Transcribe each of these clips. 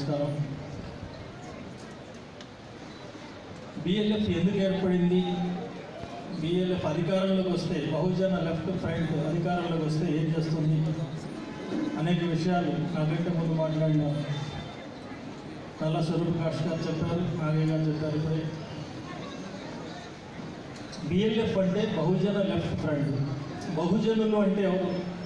నమస్కారం బిఎల్ఎఫ్ ఎందుకు ఏర్పడింది బిఎల్ఎఫ్ అధికారంలోకి వస్తే బహుజన లెఫ్ట్ ఫ్రంట్ అధికారంలోకి వస్తే ఏం చేస్తుంది అనేక విషయాలు నాకంటే ముందు మాట్లాడిన నల్ల స్వరూప్ ప్రకాష్ గారు చెప్పారు నాగయ్య గారు చెప్పారు ఇప్పుడే బిఎల్ఎఫ్ అంటే బహుజన లెఫ్ట్ ఫ్రంట్ బహుజనులు అంటే ఎవరు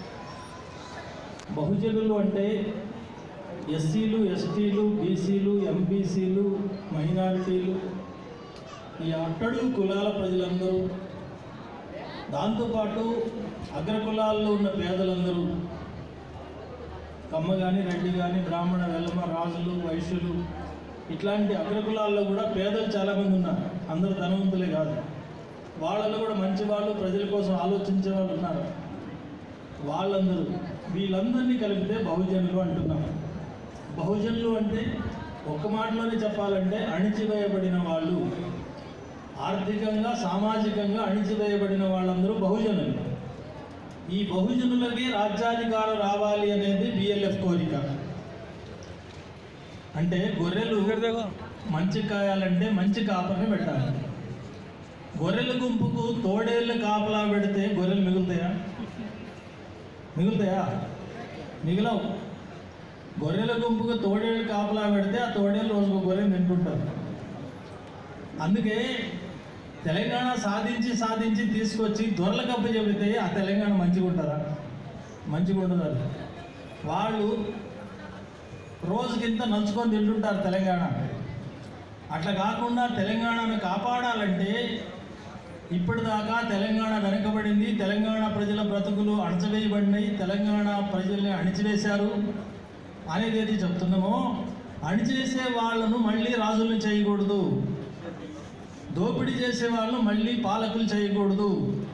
బహుజనులు అంటే ఎస్సీలు ఎస్టీలు బీసీలు ఎంబీసీలు మైనారిటీలు ఈ అట్టడుగు కులాల ప్రజలందరూ దాంతోపాటు అగ్ర కులాల్లో ఉన్న పేదలందరూ కమ్మ కానీ రెడ్డి కానీ బ్రాహ్మణ వెల్లమ రాజులు వైశ్యులు ఇట్లాంటి అగ్రకులాల్లో కూడా పేదలు చాలామంది ఉన్నారు అందరూ ధనవంతులే కాదు వాళ్ళలో కూడా మంచి వాళ్ళు ప్రజల కోసం ఆలోచించే వాళ్ళు ఉన్నారు వాళ్ళందరూ వీళ్ళందరినీ కలిపితే బహుజనులు అంటున్నాం బహుజనులు అంటే ఒక్క మాటలోనే చెప్పాలంటే అణిచివేయబడిన వాళ్ళు ఆర్థికంగా సామాజికంగా అణిచివేయబడిన వాళ్ళందరూ బహుజనులు ఈ బహుజనులకి రాజ్యాధికారం రావాలి అనేది బిఎల్ఎఫ్ కోరిక అంటే గొర్రెలు మంచి కాయాలంటే మంచి కాపరిని పెట్టాలి గొర్రెల గుంపుకు తోడేళ్ళు కాపలా పెడితే గొర్రెలు మిగులుతాయా మిగులుతాయా మిగలవు గొర్రెల గుంపుకు తోడేళ్ళు కాపలా పెడితే ఆ తోడేళ్ళు రోజుకు గొర్రెలు తింటుంటారు అందుకే తెలంగాణ సాధించి సాధించి తీసుకొచ్చి దొరల కప్పు చెబితే ఆ తెలంగాణ మంచిగా ఉంటుందా మంచిగా ఉండదు వాళ్ళు రోజుకింత నంచుకొని తింటుంటారు తెలంగాణ అట్లా కాకుండా తెలంగాణను కాపాడాలంటే ఇప్పటిదాకా తెలంగాణ వెనకబడింది తెలంగాణ ప్రజల బ్రతుకులు అణచివేయబడినాయి తెలంగాణ ప్రజల్ని అణిచివేశారు అనేది ఏది చెప్తున్నామో అణిచేసే వాళ్ళను మళ్ళీ రాజుల్ని చేయకూడదు దోపిడీ చేసే వాళ్ళను మళ్ళీ పాలకులు చేయకూడదు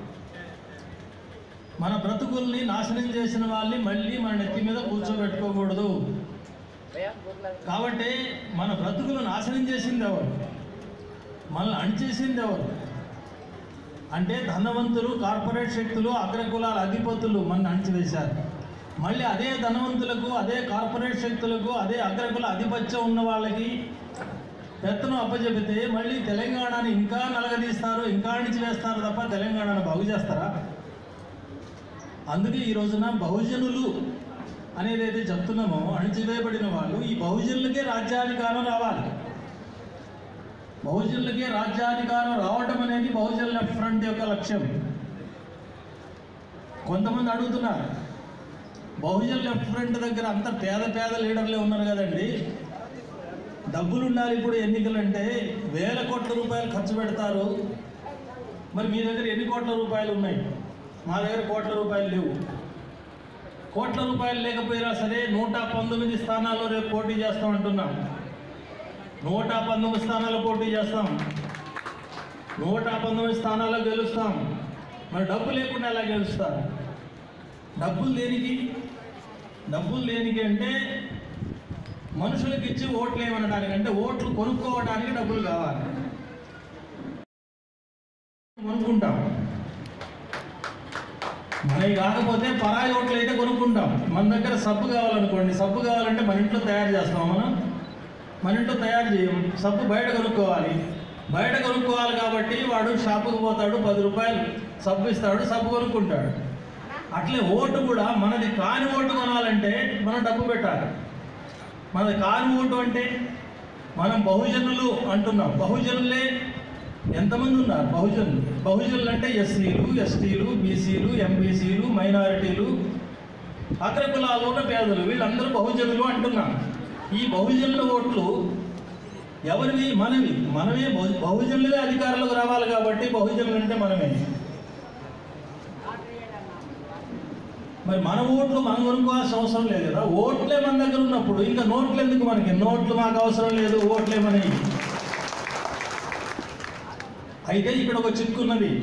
మన బ్రతుకుల్ని నాశనం చేసిన వాళ్ళని మళ్ళీ మన నెత్తి మీద కూర్చోబెట్టుకోకూడదు కాబట్టి మన బ్రతుకులు నాశనం చేసింది ఎవరు మనల్ని అణిచేసింది ఎవరు అంటే ధనవంతులు కార్పొరేట్ శక్తులు అగ్రకులాల అధిపతులు మన అణిచివేశారు మళ్ళీ అదే ధనవంతులకు అదే కార్పొరేట్ శక్తులకు అదే అగ్రకుల ఆధిపత్యం ఉన్న వాళ్ళకి పెత్తనం అప్పచెబితే మళ్ళీ తెలంగాణని ఇంకా నలగదీస్తారు ఇంకా అణిచివేస్తారు తప్ప తెలంగాణను బాగు చేస్తారా అందుకే ఈ రోజున బహుజనులు అనేది అయితే చెప్తున్నామో అణిచివేయబడిన వాళ్ళు ఈ బహుజనులకే రాజ్యాధికారం రావాలి బహుజనులకే రాజ్యాధికారం రావటం అనేది బహుజన లెఫ్ట్ ఫ్రంట్ యొక్క లక్ష్యం కొంతమంది అడుగుతున్నారు బహుజన లెఫ్ట్ ఫ్రంట్ దగ్గర అంత పేద పేద లీడర్లే ఉన్నారు కదండి డబ్బులు ఉండాలి ఇప్పుడు ఎన్నికలంటే వేల కోట్ల రూపాయలు ఖర్చు పెడతారు మరి మీ దగ్గర ఎన్ని కోట్ల రూపాయలు ఉన్నాయి మా దగ్గర కోట్ల రూపాయలు లేవు కోట్ల రూపాయలు లేకపోయినా సరే నూట పంతొమ్మిది స్థానాల్లో రేపు పోటీ చేస్తాం అంటున్నాం నూట పంతొమ్మిది స్థానాల్లో పోటీ చేస్తాం నూట పంతొమ్మిది స్థానాల్లో గెలుస్తాం మరి డబ్బు లేకుండా ఎలా గెలుస్తారు డబ్బులు దేనికి డబ్బులు దేనికి అంటే మనుషులకు ఇచ్చి ఓట్లు ఏమనడానికి అంటే ఓట్లు కొనుక్కోవడానికి డబ్బులు కావాలి కొనుక్కుంటాం మనవి కాకపోతే పరాయి ఓట్లు అయితే కొనుక్కుంటాం మన దగ్గర సబ్బు కావాలనుకోండి సబ్బు కావాలంటే మన ఇంట్లో తయారు చేస్తాం మనం మన ఇంట్లో తయారు చేయం సబ్బు బయట కొనుక్కోవాలి బయట కొనుక్కోవాలి కాబట్టి వాడు షాపుకి పోతాడు పది రూపాయలు సబ్బు ఇస్తాడు సబ్బు కొనుక్కుంటాడు అట్లే ఓటు కూడా మనది కాని ఓటు కొనాలంటే మనం డబ్బు పెట్టాలి మనది కాని ఓటు అంటే మనం బహుజనులు అంటున్నాం బహుజనులే ఎంతమంది ఉన్నారు బహుజనులు బహుజనులు అంటే ఎస్సీలు ఎస్టీలు బీసీలు ఎంబీసీలు మైనారిటీలు అగ్రకులాలు ఉన్న పేదలు వీళ్ళందరూ బహుజనులు అంటున్నాం ఈ బహుజనుల ఓట్లు ఎవరివి మనవి మనమే బహు- బహుజనులే అధికారంలోకి రావాలి కాబట్టి బహుజనులు అంటే మనమే మరి మన ఓట్లు మనం కొనుక్కోవాల్సిన అవసరం లేదు కదా ఓట్లే మన దగ్గర ఉన్నప్పుడు ఇంకా నోట్లు ఎందుకు మనకి నోట్లు మాకు అవసరం లేదు ఓట్లే మనవి అయితే ఇక్కడ ఒక చిక్కు ఉన్నది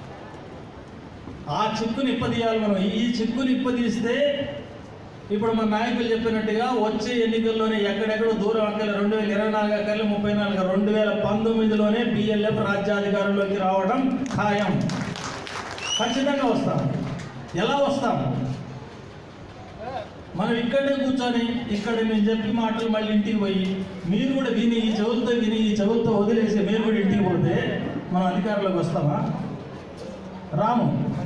ఆ చిక్కుని ఇప్పదీయాలి మనం ఈ చిక్కుని ఇప్పదీస్తే ఇప్పుడు మన నాయకులు చెప్పినట్టుగా వచ్చే ఎన్నికల్లోనే ఎక్కడెక్కడో దూరం అక్కల రెండు వేల ఇరవై నాలుగు అక్కల ముప్పై నాలుగు రెండు వేల పంతొమ్మిదిలోనే బిఎల్ఎఫ్ రాజ్యాధికారంలోకి రావడం ఖాయం ఖచ్చితంగా వస్తాం ఎలా వస్తాం మనం ఇక్కడే కూర్చొని ఇక్కడ నేను చెప్పి మాటలు మళ్ళీ ఇంటికి పోయి మీరు కూడా విని ఈ చెవులతో విని ఈ చెవులతో వదిలేసి మీరు కూడా ఇంటికి పోతే మనం అధికారంలోకి వస్తామా రాము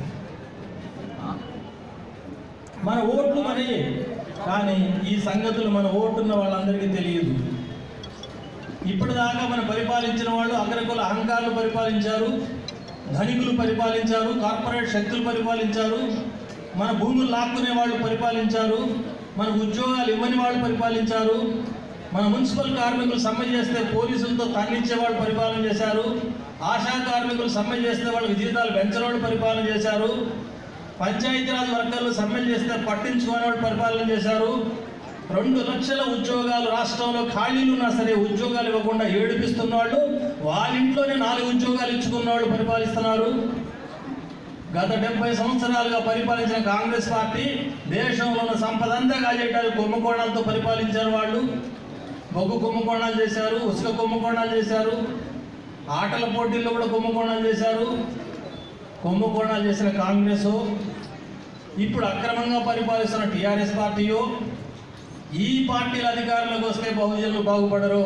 మన ఓట్లు మనయే కానీ ఈ సంగతులు మన ఓటున్న వాళ్ళందరికీ తెలియదు ఇప్పటిదాకా మనం పరిపాలించిన వాళ్ళు అగ్రకుల అహంకారులు పరిపాలించారు ధనికులు పరిపాలించారు కార్పొరేట్ శక్తులు పరిపాలించారు మన భూములు లాక్కునే వాళ్ళు పరిపాలించారు మన ఉద్యోగాలు ఇవ్వని వాళ్ళు పరిపాలించారు మన మున్సిపల్ కార్మికులు సమ్మె చేస్తే పోలీసులతో తన్నిచ్చే వాళ్ళు పరిపాలన చేశారు ఆశా కార్మికులు సమ్మె చేస్తే వాళ్ళకి జీతాలు పెంచని వాళ్ళు పరిపాలన చేశారు పంచాయతీరాజ్ వర్గాలు సమ్మె చేస్తే పట్టించుకోని వాళ్ళు పరిపాలన చేశారు రెండు లక్షల ఉద్యోగాలు రాష్ట్రంలో ఖాళీలు ఉన్నా సరే ఉద్యోగాలు ఇవ్వకుండా ఏడిపిస్తున్న వాళ్ళు వాళ్ళ ఇంట్లోనే నాలుగు ఉద్యోగాలు ఇచ్చుకున్న వాళ్ళు పరిపాలిస్తున్నారు గత డెబ్బై సంవత్సరాలుగా పరిపాలించిన కాంగ్రెస్ పార్టీ దేశంలో ఉన్న సంపద అంతా కాజేయడానికి కుంభకోణాలతో పరిపాలించారు వాళ్ళు బొగ్గు కుంభకోణాలు చేశారు ఉసుక కుంభకోణాలు చేశారు ఆటల పోటీల్లో కూడా కుంభకోణాలు చేశారు కుంభకోణాలు చేసిన కాంగ్రెస్ ఇప్పుడు అక్రమంగా పరిపాలిస్తున్న టీఆర్ఎస్ పార్టీయో ఈ పార్టీల అధికారంలోకి వస్తే బహుజనులు బాగుపడరు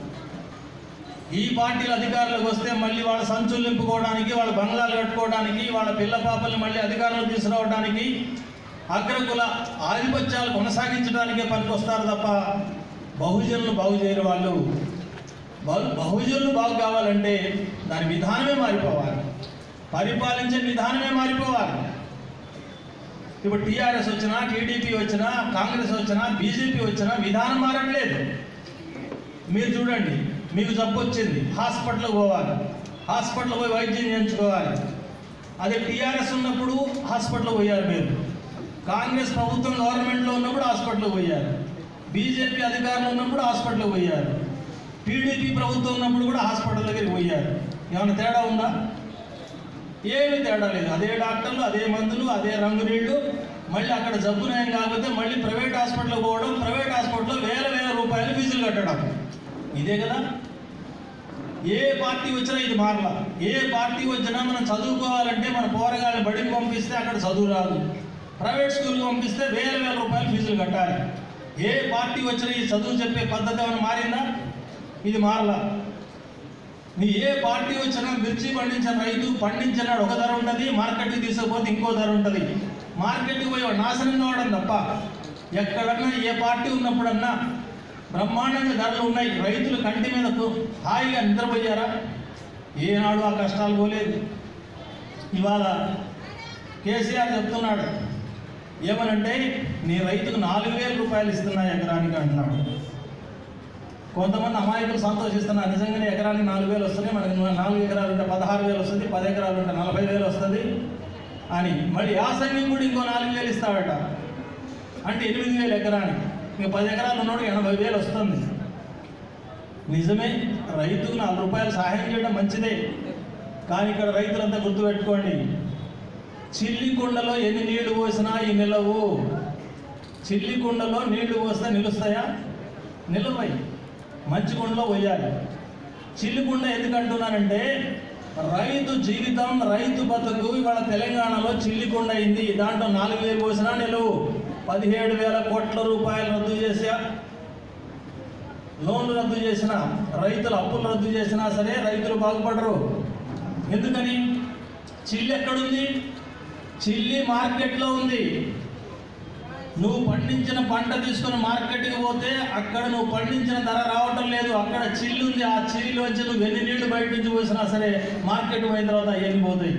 ఈ పార్టీల అధికారంలోకి వస్తే మళ్ళీ వాళ్ళ సంచులు నింపుకోవడానికి వాళ్ళ బంగ్లాలు కట్టుకోవడానికి వాళ్ళ పిల్ల పాపల్ని మళ్ళీ అధికారంలో తీసుకురావడానికి అగ్రకుల ఆధిపత్యాలు కొనసాగించడానికే పనికొస్తారు తప్ప బహుజనులు బాగు చేయరు వాళ్ళు బహు- బహుజనులు బాగు కావాలంటే దాని విధానమే మారిపోవాలి పరిపాలించే విధానమే మారిపోవాలి ఇప్పుడు టీఆర్ఎస్ వచ్చినా టీడీపీ వచ్చినా కాంగ్రెస్ వచ్చినా బీజేపీ వచ్చినా విధానం మారట్లేదు మీరు చూడండి మీకు జబ్బు వచ్చింది హాస్పిటల్కి పోవాలి హాస్పిటల్ పోయి వైద్యం చేయించుకోవాలి అదే టీఆర్ఎస్ ఉన్నప్పుడు హాస్పిటల్కి పోయారు మీరు కాంగ్రెస్ ప్రభుత్వం గవర్నమెంట్లో ఉన్నప్పుడు హాస్పిటల్కి పోయారు బీజేపీ అధికారంలో ఉన్నప్పుడు హాస్పిటల్కి పోయారు టీడీపీ ప్రభుత్వం ఉన్నప్పుడు కూడా హాస్పిటల్ దగ్గరికి పోయారు ఏమైనా తేడా ఉందా ఏమీ తేడా లేదు అదే డాక్టర్లు అదే మందులు అదే రంగు నీళ్లు మళ్ళీ అక్కడ జబ్బు నయం కాకపోతే మళ్ళీ ప్రైవేట్ హాస్పిటల్కి పోవడం ప్రైవేట్ హాస్పిటల్లో వేల వేల రూపాయలు ఫీజులు కట్టడం ఇదే కదా ఏ పార్టీ వచ్చినా ఇది మారలా ఏ పార్టీ వచ్చినా మనం చదువుకోవాలంటే మన పోరగాళ్ళని బడికి పంపిస్తే అక్కడ చదువు రాదు ప్రైవేట్ స్కూల్కి పంపిస్తే వేల వేల రూపాయలు ఫీజులు కట్టాలి ఏ పార్టీ వచ్చినా ఈ చదువు చెప్పే పద్ధతి ఏమైనా మారిందా ఇది మారలా నీ ఏ పార్టీ వచ్చినా మిర్చి పండించిన రైతు పండించినాడు ఒక ధర ఉంటుంది మార్కెట్కి తీసుకుపోతే ఇంకో ధర ఉంటుంది మార్కెట్కి పోయి వాడు నాశనం కావడం తప్ప ఎక్కడన్నా ఏ పార్టీ ఉన్నప్పుడన్నా బ్రహ్మాండంగా ధరలు ఉన్నాయి రైతులు కంటి మీద కు- హాయిగా నిద్రపోయారా ఏనాడు ఆ కష్టాలు పోలేదు ఇవాళ కేసీఆర్ చెప్తున్నాడు ఏమనంటే నీ రైతుకు నాలుగు వేల రూపాయలు ఇస్తున్నా ఎకరానికి అంటున్నాడు కొంతమంది అమాయకులు సంతోషిస్తున్నారు నిజంగానే ఎకరానికి నాలుగు వేలు వస్తున్నాయి మనకి ను- నాలుగు ఎకరాలు ఉంటే పదహారు వేలు వస్తుంది పది ఎకరాలు ఉంటే నలభై వేలు వస్తుంది అని మళ్ళీ యాసంగి కూడా ఇంకో నాలుగు వేలు ఇస్తాడట అంటే ఎనిమిది వేలు ఎకరానికి ఇంక పది ఎకరాలు ఉన్నోడు ఎనభై వేలు వస్తుంది నిజమే రైతుకు నాలుగు రూపాయలు సహాయం చేయడం మంచిదే కానీ ఇక్కడ రైతులంతా గుర్తుపెట్టుకోండి చిల్లి కుండలో ఎన్ని నీళ్లు పోసినా ఈ నిలవు చిల్లి కుండలో నీళ్లు పోస్తే నిలుస్తాయా నిలవై మంచి కుండలో పోయాలి చిల్లి కుండ ఎందుకు అంటున్నానంటే రైతు జీవితం రైతు బతుకు ఇవాళ తెలంగాణలో చిల్లి కుండ అయింది దాంట్లో నాలుగు వేలు పోసినా నిలువు పదిహేడు వేల కోట్ల రూపాయలు రద్దు చేసా లోన్లు రద్దు చేసిన రైతుల అప్పులు రద్దు చేసినా సరే రైతులు బాగుపడరు ఎందుకని చిల్లి ఎక్కడుంది చిల్లి మార్కెట్లో ఉంది నువ్వు పండించిన పంట తీసుకొని మార్కెట్కి పోతే అక్కడ నువ్వు పండించిన ధర రావటం లేదు అక్కడ చిల్లు ఉంది ఆ చిల్లు వచ్చి నువ్వు ఎన్ని నీళ్లు బయట నుంచి పోసినా సరే మార్కెట్ పోయిన తర్వాత అవన్నీ పోతాయి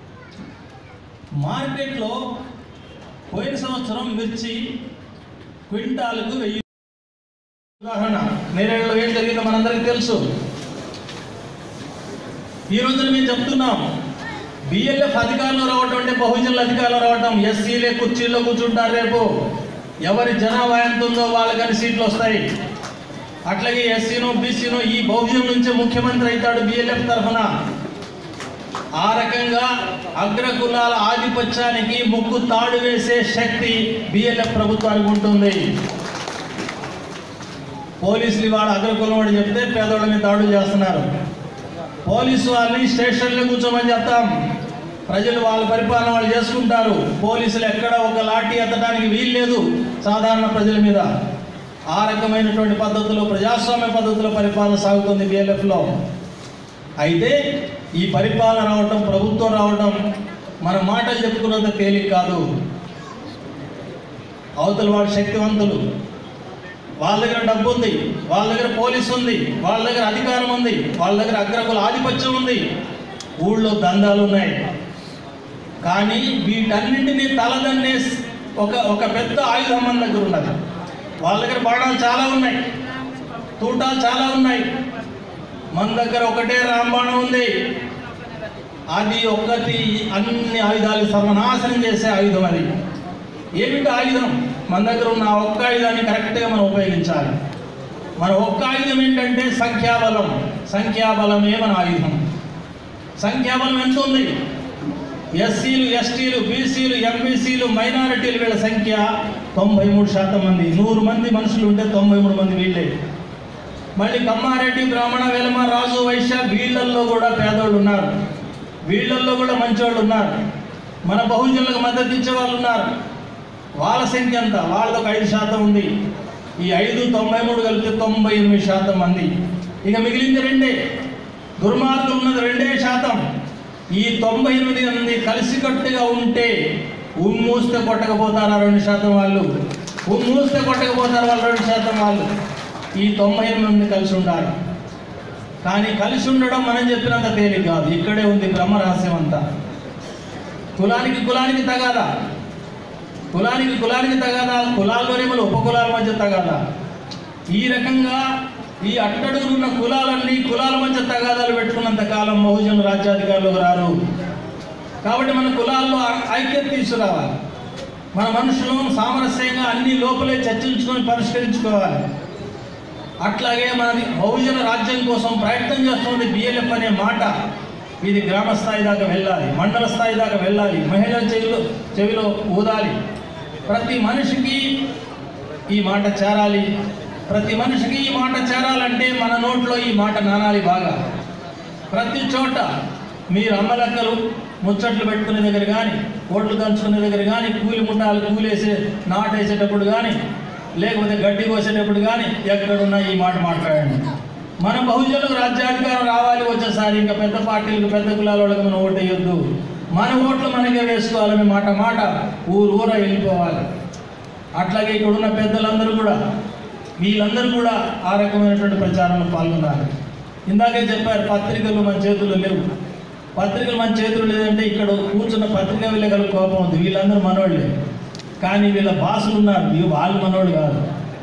మార్కెట్లో పోయిన సంవత్సరం మిర్చి క్వింటాలకు వెయ్యి ఉదాహరణ నేరేళ్ళలో ఏం జరిగిందో మనందరికీ తెలుసు ఈ రోజున మేము చెప్తున్నాం బిఎల్ఎఫ్ అధికారంలో రావటం అంటే బహుజనుల అధికారంలో రావటం ఎస్సీలే కుర్చీల్లో కూర్చుంటారు రేపు ఎవరి జనాభా ఎంత ఉందో వాళ్ళకని సీట్లు వస్తాయి అట్లాగే ఎస్సీను బీసీను ఈ బహుజన్ నుంచి ముఖ్యమంత్రి అవుతాడు బిఎల్ఎఫ్ తరఫున ఆ రకంగా అగ్రకులాల ఆధిపత్యానికి ముక్కు తాడు వేసే శక్తి బిఎల్ఎఫ్ ప్రభుత్వానికి ఉంటుంది పోలీసులు ఇవాళ అగ్రకులం వాడు చెప్తే పేదోళ్ళ మీద దాడులు చేస్తున్నారు పోలీసు వాళ్ళని స్టేషన్లో కూర్చోమని చెప్తాం ప్రజలు వాళ్ళ పరిపాలన వాళ్ళు చేసుకుంటారు పోలీసులు ఎక్కడ ఒక లాఠీ ఎత్తడానికి వీలు లేదు సాధారణ ప్రజల మీద ఆ రకమైనటువంటి పద్ధతిలో ప్రజాస్వామ్య పద్ధతిలో పరిపాలన సాగుతుంది బిఎల్ఎఫ్లో అయితే ఈ పరిపాలన రావటం ప్రభుత్వం రావటం మన మాటలు చెప్పుకున్నంత తేలిక కాదు అవతల వాళ్ళు శక్తివంతులు వాళ్ళ దగ్గర డబ్బు ఉంది వాళ్ళ దగ్గర పోలీస్ ఉంది వాళ్ళ దగ్గర అధికారం ఉంది వాళ్ళ దగ్గర అగ్రకుల ఆధిపత్యం ఉంది ఊళ్ళో దందాలు ఉన్నాయి కానీ వీటన్నింటినీ తలదన్నే ఒక ఒక పెద్ద ఆయుధం మన దగ్గర ఉన్నది వాళ్ళ దగ్గర బాణాలు చాలా ఉన్నాయి తూటాలు చాలా ఉన్నాయి మన దగ్గర ఒకటే రాంబాణం ఉంది అది ఒక్కటి అన్ని ఆయుధాలు సర్వనాశనం చేసే ఆయుధం అది ఏమిటి ఆయుధం మన దగ్గర ఉన్న ఆ ఒక్క ఆయుధాన్ని కరెక్ట్గా మనం ఉపయోగించాలి మన ఒక్క ఆయుధం ఏంటంటే సంఖ్యాబలం సంఖ్యాబలమే మన ఆయుధం సంఖ్యాబలం ఎంత ఉంది ఎస్సీలు ఎస్టీలు బీసీలు ఎంబీసీలు మైనారిటీలు వీళ్ళ సంఖ్య తొంభై మూడు శాతం మంది నూరు మంది మనుషులు ఉంటే తొంభై మూడు మంది వీళ్ళే మళ్ళీ కమ్మారెడ్డి బ్రాహ్మణ వెలమ రాజు వైశ్య వీళ్ళల్లో కూడా పేదోళ్ళు ఉన్నారు వీళ్ళల్లో కూడా మంచివాళ్ళు ఉన్నారు మన బహుజనులకు మద్దతు ఇచ్చే వాళ్ళు ఉన్నారు వాళ్ళ సంఖ్య ఎంత వాళ్ళది ఒక ఐదు శాతం ఉంది ఈ ఐదు తొంభై మూడు కలిపితే తొంభై ఎనిమిది శాతం మంది ఇక మిగిలింది రెండే దుర్మార్గులు ఉన్నది రెండే శాతం ఈ తొంభై ఎనిమిది మంది కలిసికట్టుగా ఉంటే ఉమ్మూస్తే కొట్టకపోతారు ఆ రెండు శాతం వాళ్ళు ఉమ్మూస్తే కొట్టకపోతారు వాళ్ళు రెండు శాతం వాళ్ళు ఈ తొంభై ఎనిమిది మంది కలిసి ఉండాలి కానీ కలిసి ఉండడం మనం చెప్పినంత తేలిక కాదు ఇక్కడే ఉంది బ్రహ్మ రహస్యం అంతా కులానికి కులానికి తగాదా కులానికి కులానికి తగాదా కులాల్లోనే మన ఉపకులాల మధ్య తగాదా ఈ రకంగా ఈ అట్టడుగులు ఉన్న కులాలన్నీ కులాల మధ్య తగాదాలు పెట్టుకున్నంత కాలం బహుజనులు రాజ్యాధికారులకు రారు కాబట్టి మన కులాల్లో ఐ- ఐక్యత తీసుకురావాలి మన మనుషులు సామరస్యంగా అన్ని లోపలే చర్చించుకొని పరిష్కరించుకోవాలి అట్లాగే మనది బహుజన రాజ్యం కోసం ప్రయత్నం చేస్తుంది బిఎల్ఎఫ్ అనే మాట ఇది గ్రామ స్థాయి దాకా వెళ్ళాలి మండల స్థాయి దాకా వెళ్ళాలి మహిళల చెవిలో చెవిలో ఊదాలి ప్రతి మనిషికి ఈ మాట చేరాలి ప్రతి మనిషికి ఈ మాట చేరాలంటే మన నోట్లో ఈ మాట నానాలి బాగా ప్రతి చోట మీరు అమ్మలక్కలు ముచ్చట్లు పెట్టుకునే దగ్గర కానీ ఓట్లు దంచుకునే దగ్గర కానీ కూలి ముండాలు కూలేసే నాటేసేటప్పుడు కానీ లేకపోతే గడ్డి కోసేటప్పుడు కానీ ఎక్కడున్నా ఈ మాట మాట్లాడండి మన బహుజనులకు రాజ్యాధికారం రావాలి వచ్చేసారి ఇంకా పెద్ద పార్టీలకు పెద్ద కులాల వాళ్ళకి మనం ఓటు వేయొద్దు మన ఓట్లు మనకే వేసుకోవాలని మాట మాట ఊరు ఊర వెళ్ళిపోవాలి అట్లాగే ఇక్కడ ఉన్న పెద్దలందరూ కూడా వీళ్ళందరూ కూడా ఆ రకమైనటువంటి ప్రచారంలో పాల్గొన్నారు ఇందాకే చెప్పారు పత్రికలు మన చేతుల్లో లేవు పత్రికలు మన చేతుల్లో లేదంటే ఇక్కడ కూర్చున్న పత్రిక విలేకరుల కోపం ఉంది వీళ్ళందరూ మనోళ్ళే కానీ వీళ్ళ బాసులు ఉన్నారు ఇవి వాళ్ళు మనోళ్ళు కాదు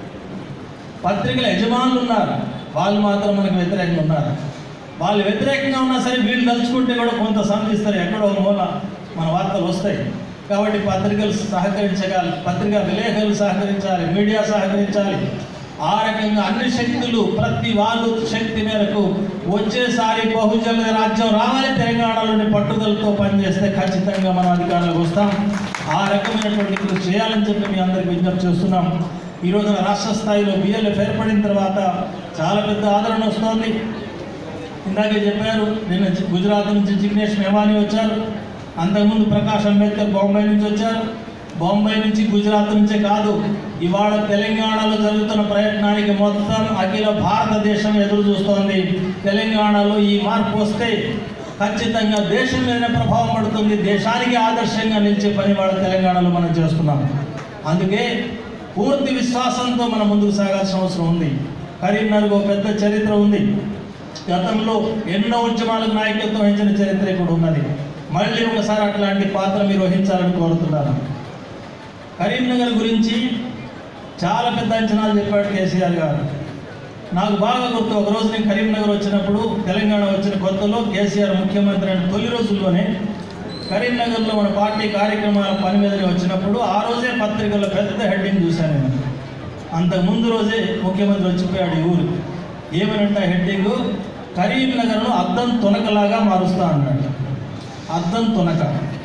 పత్రికల యజమానులు ఉన్నారు వాళ్ళు మాత్రం మనకు వ్యతిరేకంగా ఉన్నారు వాళ్ళు వ్యతిరేకంగా ఉన్నా సరే వీళ్ళు తలుచుకుంటే కూడా కొంత సంధిస్తారు ఎక్కడో ఒక మూల మన వార్తలు వస్తాయి కాబట్టి పత్రికలు సహకరించగాలి పత్రికా విలేకరులు సహకరించాలి మీడియా సహకరించాలి ఆ రకంగా అన్ని శక్తులు ప్రతి వాళ్ళు శక్తి మేరకు వచ్చేసారి బహుజన రాజ్యం రావాలి తెలంగాణలోని పట్టుదలతో పనిచేస్తే ఖచ్చితంగా మనం అధికారంలోకి వస్తాం ఆ రకమైనటువంటి కృషి చేయాలని చెప్పి మీ అందరికి విజ్ఞప్తి చేస్తున్నాం ఈ రోజున రాష్ట్ర స్థాయిలో బిఎల్ఎఫ్ ఏర్పడిన తర్వాత చాలా పెద్ద ఆదరణ వస్తోంది ఇందాకే చెప్పారు నిన్న జి- గుజరాత్ నుంచి జిగ్నేష్ మెవానీ వచ్చారు అంతకుముందు ప్రకాష్ అంబేద్కర్ బాంబే నుంచి వచ్చారు బాంబే నుంచి గుజరాత్ నుంచే కాదు ఇవాళ తెలంగాణలో జరుగుతున్న ప్రయత్నానికి మొత్తం అఖిల భారతదేశం ఎదురు చూస్తోంది తెలంగాణలో ఈ మార్పు వస్తే ఖచ్చితంగా దేశం మీదనే ప్రభావం పడుతుంది దేశానికి ఆదర్శంగా నిలిచే పని వాళ్ళ తెలంగాణలో మనం చేస్తున్నాం అందుకే పూర్తి విశ్వాసంతో మనం ముందుకు సాగాల్సిన అవసరం ఉంది కరీంనగర్ ఒక పెద్ద చరిత్ర ఉంది గతంలో ఎన్నో ఉద్యమాలకు నాయకత్వం వహించిన చరిత్ర ఇప్పుడు ఉన్నది మళ్ళీ ఒకసారి అట్లాంటి పాత్ర మీరు వహించాలని కోరుతున్నాను కరీంనగర్ గురించి చాలా పెద్ద అంచనాలు చెప్పాడు కేసీఆర్ గారు నాకు బాగా గుర్తు ఒక రోజు నేను కరీంనగర్ వచ్చినప్పుడు తెలంగాణ వచ్చిన కొత్తలో కేసీఆర్ ముఖ్యమంత్రి అయిన తొలి రోజుల్లోనే కరీంనగర్లో మన పార్టీ కార్యక్రమాల పని మీద వచ్చినప్పుడు ఆ రోజే పత్రికల్లో పెద్ద హెడ్డింగ్ చూశాను నేను అంతకు ముందు రోజే ముఖ్యమంత్రి వచ్చిపోయాడు ఈ ఊరు ఏమనంటే హెడ్డింగ్ కరీంనగర్ను అద్దం తొనకలాగా మారుస్తా అన్నాడు అద్దం తొనక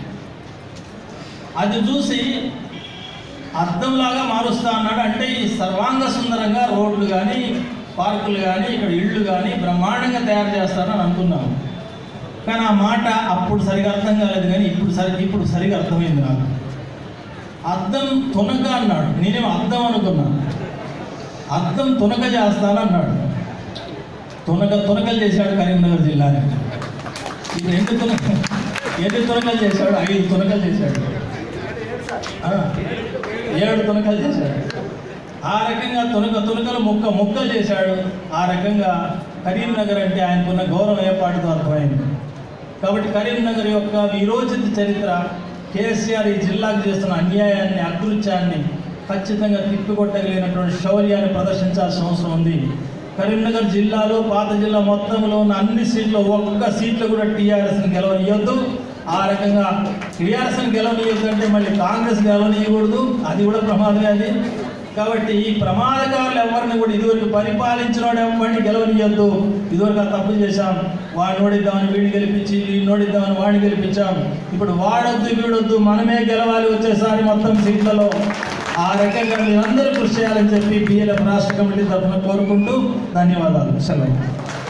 అది చూసి అద్దంలాగా మారుస్తా అన్నాడు అంటే ఈ సర్వాంగ సుందరంగా రోడ్లు కానీ పార్కులు కానీ ఇక్కడ ఇళ్ళు కానీ బ్రహ్మాండంగా తయారు చేస్తారని అనుకున్నాము కానీ ఆ మాట అప్పుడు సరిగా అర్థం కాలేదు కానీ ఇప్పుడు సరి ఇప్పుడు సరిగా అర్థమైంది నాకు అద్దం తునక అన్నాడు నేనేమో అద్దం అనుకున్నాను అద్దం తునక చేస్తానన్నాడు తునక తునకలు చేశాడు కరీంనగర్ జిల్లాని ఇది రెండు తునక ఎన్ని తునకలు చేశాడు ఐదు తునకలు చేశాడు ఆ, ఏడు తునకలు చేశాడు ఆ రకంగా తునక తునకలు ముక్క ముక్కలు చేశాడు ఆ రకంగా కరీంనగర్ అంటే ఆయనకున్న గౌరవం ఏర్పాటుతో అర్థమైంది కాబట్టి కరీంనగర్ యొక్క విరోచిత చరిత్ర కేసీఆర్ ఈ జిల్లాకు చేస్తున్న అన్యాయాన్ని అకృత్యాన్ని ఖచ్చితంగా తిప్పికొట్టగలిగినటువంటి శౌర్యాన్ని ప్రదర్శించాల్సిన అవసరం ఉంది కరీంనగర్ జిల్లాలో పాత జిల్లా మొత్తంలో ఉన్న అన్ని సీట్లు ఒక్క సీట్లు కూడా టీఆర్ఎస్ని గెలవనియొద్దు ఆ రకంగా టీఆర్ఎస్ని గెలవనియొద్దు అంటే మళ్ళీ కాంగ్రెస్ గెలవనీయకూడదు అది కూడా ప్రమాదమే అది కాబట్టి ఈ ప్రమాదకారులు ఎవరిని కూడా ఇదివరకు పరిపాలించిన వాడు ఎవరిని గెలవనియొద్దు ఇదివరకు ఆ తప్పు చేశాం వాడిని ఓడిద్దామని వీడిని గెలిపించి వీడిని ఓడిద్దామని వాడిని గెలిపించాం ఇప్పుడు వాడొద్దు వీడొద్దు మనమే గెలవాలి వచ్చేసారి మొత్తం సీట్లలో ఆ రకంగా మీరందరూ కృషి చేయాలని చెప్పి బిఎల్ఎఫ్ రాష్ట్ర కమిటీ తరఫున కోరుకుంటూ ధన్యవాదాలు సెలవు